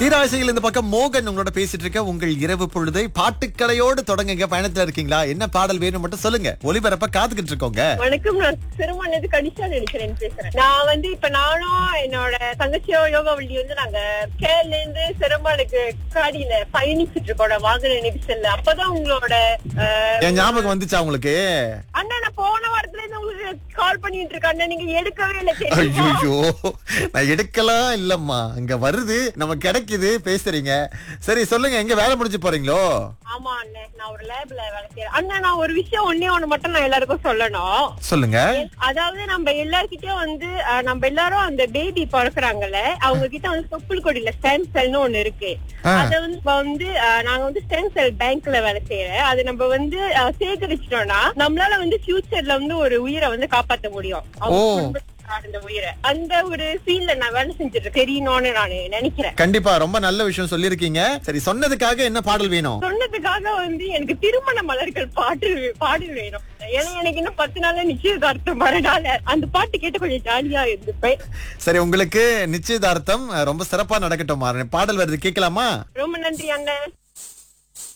தீராசையில் இந்த பக்கம் மோகன் உங்களோட பேசிட்டு இருக்க உங்கள் இரவு பொழுதை பாட்டுக்கலையோடு தொடங்குங்க பயணத்துல இருக்கீங்களா என்ன பாடல் வேணும் மட்டும் சொல்லுங்க ஒலிபரப்ப காத்துக்கிட்டு இருக்கோங்க வணக்கம் நான் சிறுமனது கடிச்சா நினைக்கிறேன் பேசுறேன் நான் வந்து இப்ப நானும் என்னோட தங்கச்சியோ யோகாவள்ளி வந்து நாங்க கேரள இருந்து சிறுமனுக்கு காடியில பயணிச்சுட்டு இருக்கோம் வாகன நெரிசல்ல அப்பதான் உங்களோட அஹ், என் ஞாபகம் வந்துச்சா உங்களுக்கு அண்ணா நான் போன வாரத்துல இருந்து உங்களுக்கு கால் பண்ணிட்டு இருக்கேன் அண்ணா, நீங்க எடுக்கவே இல்லை தெரியுமா? ஐயோ நான் எடுக்கலாம் இல்லம்மா இங்க வருது நம்ம கிடைக்குது பேசுறீங்க சரி சொல்லுங்க எங்க வேலை முடிஞ்சு போறீங்களோ ஆமா அண்ணே நான் ஒரு லேப்ல வேலை செய்யறேன் அண்ணா நான் ஒரு விஷயம் ஒன்னே ஒண்ணு மட்டும் நான் எல்லாருக்கும் சொல்லணும் சொல்லுங்க அதாவது நம்ம எல்லார்கிட்டயும் வந்து அஹ், நம்ம எல்லாரும் அந்த பேபி பிறக்குறாங்கல்ல அவங்க கிட்ட வந்து தொப்புள் கொடியில ஸ்டெம் செல்னு ஒண்ணு இருக்கு ஆ. அத வந்து இப்ப வந்து அஹ், நாங்க வந்து ஸ்டெம் செல் பேங்க்ல வேலை செய்யறேன் அது நம்ம வந்து அஹ், சேகரிச்சிட்டோம்னா நம்மளால வந்து ஃபியூச்சர்ல வந்து ஒரு உயிரை வந்து காப்பாத்த முடியும் அவங்க ஓ. குடும்பத்துக்கு அந்த உயிரை அந்த ஒரு ஃபீல்ட்ல நான் வேலை செஞ்சுட்டு தெரியணும்னு நான் நினைக்கிறேன் கண்டிப்பா ரொம்ப நல்ல விஷயம் சொல்லிருக்கீங்க சரி சொன்னதுக்காக என்ன பாடல் வேணும் சொன்னதுக்காக வந்து எனக்கு திருமண மலர்கள் பாட்டு பாடு வேணும் ஏன்னா எனக்கு இன்னும் பத்து நாள்ல நிச்சயதார்த்தம் வரனால அந்த பாட்டு கேட்டு கொஞ்சம் ஜாலியா இருந்துப்பேன் சரி உங்களுக்கு நிச்சயதார்த்தம் அஹ், ரொம்ப சிறப்பா நடக்கட்டும் பாடல் வருது கேட்கலாமா ரொம்ப நன்றி அண்ணன்